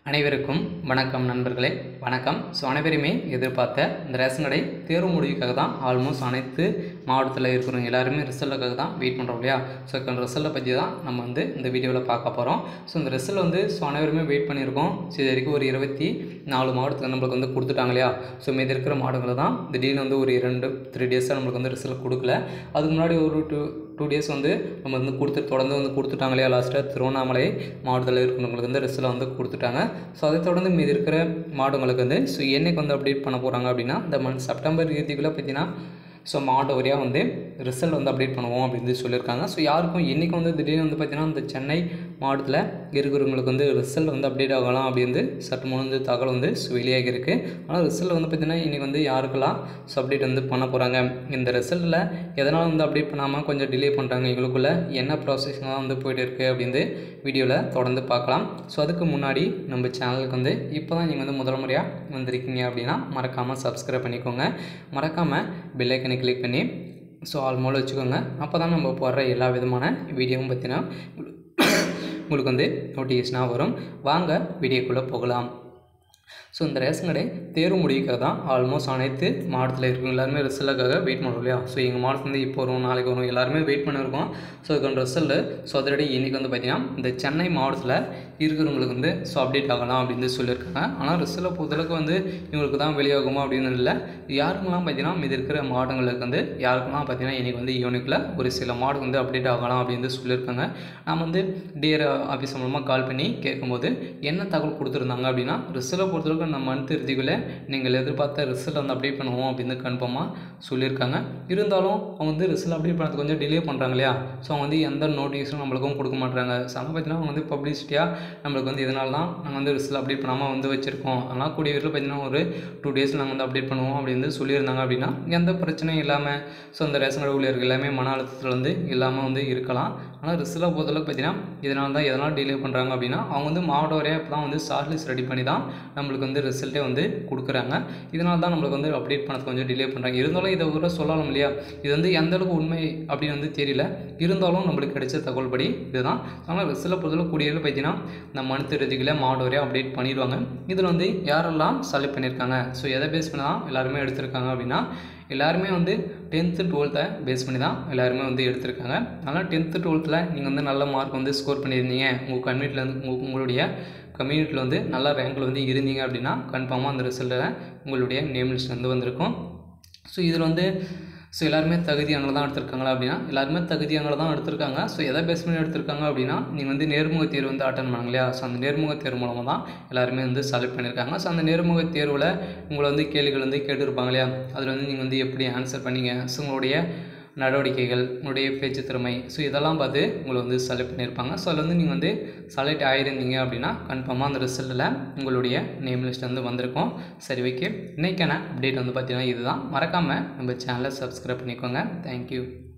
அனைவருக்கும் வணக்கம் நண்பர்களே வணக்கம் ஸோ அனைவருமே எதிர்பார்த்த இந்த ரேஷன் கடை தேர்வு முடிவுக்காக தான் ஆல்மோஸ்ட் அனைத்து மாவட்டத்தில் இருக்கிறவங்க எல்லாருமே ரிசல்ட்டுக்காக தான் வெயிட் பண்ணுறோம் இல்லையா ஸோ இந்த ரிசல்ட்டை பற்றி தான் நம்ம வந்து இந்த வீடியோவில் பார்க்க போகிறோம் ஸோ இந்த ரிசல்ட் வந்து ஸோ அனைவருமே வெயிட் பண்ணியிருக்கோம் ஸோ இது வரைக்கும் ஒரு இருபத்தி நாலு மாவட்டத்தில் நம்மளுக்கு வந்து கொடுத்துட்டாங்க இல்லையா ஸோ மீதி இருக்கிற மாவட்டங்களை தான் திடீர்னு வந்து ஒரு இரண்டு த்ரீ டேஸாக நம்மளுக்கு வந்து ரிசல்ட் கொடுக்கல அதுக்கு முன்னாடி ஒரு டூ டூ டேஸ் வந்து நம்ம வந்து கொடுத்து தொடர்ந்து வந்து கொடுத்துட்டாங்க இல்லையா லாஸ்ட்டாக திருவண்ணாமலை மாவட்டத்தில் இருக்கிறவங்களுக்கு வந்து ரிசல்ட் வந்து கொடுத்துட்டாங்க ஸோ அதை தொடர்ந்து மீதி இருக்கிற மாவட்டங்களுக்கு வந்து ஸோ என்னைக்கு வந்து அப்டேட் பண்ண போகிறாங்க அப்படின்னா இந்த மந்த் செப்டம்பர் இறுதிக்குள்ளே பார்த்தீங்கன்னா ஸோ மாவட்ட வரியாக வந்து ரிசல்ட் வந்து அப்டேட் பண்ணுவோம் அப்படின்னு சொல்லியிருக்காங்க ஸோ யாருக்கும் இன்றைக்கி வந்து திடீர்னு வந்து பார்த்திங்கன்னா இந்த சென்னை மாவட்டத்தில் இருக்கிறவங்களுக்கு வந்து ரிசல்ட் வந்து அப்டேட் ஆகலாம் அப்படின்னு சற்று முன் வந்து தகவல் வந்து ஸோ வெளியாகி இருக்குது ஆனால் ரிசல்ட் வந்து பார்த்திங்கன்னா இன்றைக்கி வந்து யாருக்கெல்லாம் ஸோ அப்டேட் வந்து பண்ண போகிறாங்க இந்த ரிசல்ட்டில் எதனால் வந்து அப்டேட் பண்ணாமல் கொஞ்சம் டிலே பண்ணுறாங்க எங்களுக்குள்ள என்ன ப்ராசஸிங்காக வந்து போயிட்டு இருக்குது அப்படின்னு வீடியோவில் தொடர்ந்து பார்க்கலாம் ஸோ அதுக்கு முன்னாடி நம்ம சேனலுக்கு வந்து இப்போ தான் நீங்கள் வந்து முதல் முறையாக வந்திருக்கீங்க அப்படின்னா மறக்காமல் சப்ஸ்கிரைப் பண்ணிக்கோங்க மறக்காமல் பெல்லைக்கனை கிளிக் பண்ணி ஸோ ஆல்மோல் வச்சுக்கோங்க அப்போ தான் நம்ம போடுற எல்லா விதமான வீடியோவும் பார்த்தீங்கன்னா உங்களுக்கு வந்து நோட்டிஃபிகேஷனாக வரும் வாங்க வீடியோக்குள்ளே போகலாம் ஸோ இந்த ரேஷன் கடை தேர்வு முடிவுக்காக தான் ஆல்மோஸ்ட் அனைத்து மாவட்டத்தில் இருக்கவங்க எல்லாருமே ரிசல்ட்டுக்காக வெயிட் பண்ணுறோம் இல்லையா ஸோ எங்கள் மாவட்டத்தில் வந்து இப்போ வரும் நாளைக்கு வரும் எல்லாருமே வெயிட் பண்ணியிருக்கோம் ஸோ இதுக்கான ரிசல்ட்டு ஸோ அதோட இன்றைக்கி வந்து பார்த்திங்கன்னா இந்த சென்னை மாவட்டத்தில் இருக்கிறவங்களுக்கு வந்து ஸோ அப்டேட் ஆகலாம் அப்படின்னு சொல்லியிருக்காங்க ஆனால் ரிசல்ட்டை பொறுத்தளவுக்கு வந்து இவங்களுக்கு தான் வெளியாகுமா அப்படின்னு இல்லை யாருக்கெல்லாம் பார்த்தீங்கன்னா மீது இருக்கிற மாவட்டங்களுக்கு வந்து யாருக்கெல்லாம் பார்த்தீங்கன்னா இன்றைக்கி வந்து யூனிக்கில் ஒரு சில மாவட்டம் வந்து அப்டேட் ஆகலாம் அப்படின்னு சொல்லியிருக்காங்க நாம் வந்து டிஆர் ஆஃபீஸ் மூலமாக கால் பண்ணி கேட்கும்போது என்ன தகவல் கொடுத்துருந்தாங்க அப்படின்னா ரிசல்ட்டை பொறுத்தளவுக்கு நம்ம மந்த் இறுதிக்குள்ளே நீங்கள் எதிர்பார்த்த ரிசல்ட் வந்து அப்டேட் பண்ணுவோம் அப்படின்னு கன்ஃபார்மாக சொல்லியிருக்காங்க இருந்தாலும் அவங்க வந்து ரிசல்ட் அப்டேட் பண்ணுறது கொஞ்சம் டிலே பண்ணுறாங்க இல்லையா ஸோ அவங்க வந்து எந்த நோட்டிஃபிகேஷனும் நம்மளுக்கும் கொடுக்க மாட்டாங்க ஸோ அதை பார்த்தீங்கன்னா அவங்க வந்து பப்ளிசிட்டியாக நம்மளுக்கு வந்து இதனால தான் நாங்கள் வந்து ரிசல்ட் அப்டேட் பண்ணாமல் வந்து வச்சுருக்கோம் ஆனால் கூடிய விரைவில் பார்த்தீங்கன்னா ஒரு டூ டேஸ் நாங்கள் வந்து அப்டேட் பண்ணுவோம் அப்படின்னு சொல்லியிருந்தாங்க அப்படின்னா எந்த பிரச்சனையும் இல்லாமல் ஸோ அந்த ரேஷன் கடை ஊழியர்கள் எல்லாமே மன அழுத்தத்தில் வந்து இல்லாமல் வந்து இருக்கலாம் ஆனால் ரிசல்ட்டை பொறுத்தளவுக்கு பார்த்தீங்கன்னா இதனால தான் எதனால் டிலே பண்ணுறாங்க அப்படின்னா அவங்க வந்து மாவட்ட வரையாக இப்போ தான் வந்து ஷார்ட் ரெடி பண்ணி தான் நம்மளுக்கு வந்து ரிசல்ட்டே வந்து கொடுக்குறாங்க இதனால தான் நம்மளுக்கு வந்து அப்டேட் பண்ணது கொஞ்சம் டிலே பண்ணுறாங்க இருந்தாலும் இதை கூட சொல்லலாம் இல்லையா இது வந்து எந்த அளவுக்கு உண்மை அப்படின்னு வந்து தெரியல இருந்தாலும் நம்மளுக்கு கிடைச்ச தகவல் படி இதுதான் ஆனால் ரிசல்ட்டை பொறுத்தளவு கூடிய பார்த்தீங்கன்னா இந்த மனு இறுதிகளை மாவட்ட வரையாக அப்டேட் பண்ணிடுவாங்க இதில் வந்து யாரெல்லாம் செலக்ட் பண்ணியிருக்காங்க ஸோ எதை பேஸ் பண்ணி தான் எல்லாருமே எடுத்திருக்காங்க அப்படின்னா எல்லாருமே வந்து டென்த்து டுவெல்த்தை பேஸ் பண்ணி தான் எல்லாருமே வந்து எடுத்திருக்காங்க அதனால் டென்த்து டுவெல்த்தில் நீங்கள் வந்து நல்ல மார்க் வந்து ஸ்கோர் பண்ணியிருந்தீங்க உங்கள் கம்யூனிட்டியில் வந்து உங்கள் உங்களுடைய கம்யூனிட்டியில் வந்து நல்ல ரேங்கில் வந்து இருந்தீங்க அப்படின்னா கன்ஃபார்மாக அந்த ரிசல்ட்டில் உங்களுடைய நேம் லிஸ்ட் வந்து வந்திருக்கும் ஸோ இதில் வந்து ஸோ எல்லாருமே தகுதியானவங்க தான் எடுத்திருக்காங்களா அப்படின்னா எல்லாருமே தகுதியானவங்க தான் எடுத்திருக்காங்க ஸோ எதை பேஸ் பண்ணி எடுத்திருக்காங்க அப்படின்னா நீங்கள் வந்து நேர்முக தேர்வு வந்து அட்டன் பண்ணாங்க இல்லையா ஸோ அந்த நேர்முக தேர்வு மூலமாக தான் எல்லாருமே வந்து செலக்ட் பண்ணியிருக்காங்க ஸோ அந்த நேர்முக தேர்வில் உங்களை வந்து கேள்விகள் வந்து கேட்டிருப்பாங்க இல்லையா அதில் வந்து நீங்கள் வந்து எப்படி ஆன்சர் பண்ணீங்க ஸோ உங்களுடைய நடவடிக்கைகள் உங்களுடைய பேச்சு திறமை ஸோ இதெல்லாம் பார்த்து உங்களை வந்து செலக்ட் பண்ணியிருப்பாங்க ஸோ அதில் வந்து நீங்கள் வந்து செலக்ட் ஆகிருந்தீங்க அப்படின்னா கன்ஃபார்மாக அந்த ரிசல்ட்டில் உங்களுடைய நேம் லிஸ்ட் வந்து வந்திருக்கும் சரி ஓகே இன்றைக்கான அப்டேட் வந்து பார்த்திங்கன்னா இதுதான் மறக்காமல் நம்ம சேனலை சப்ஸ்கிரைப் பண்ணிக்கோங்க தேங்க்யூ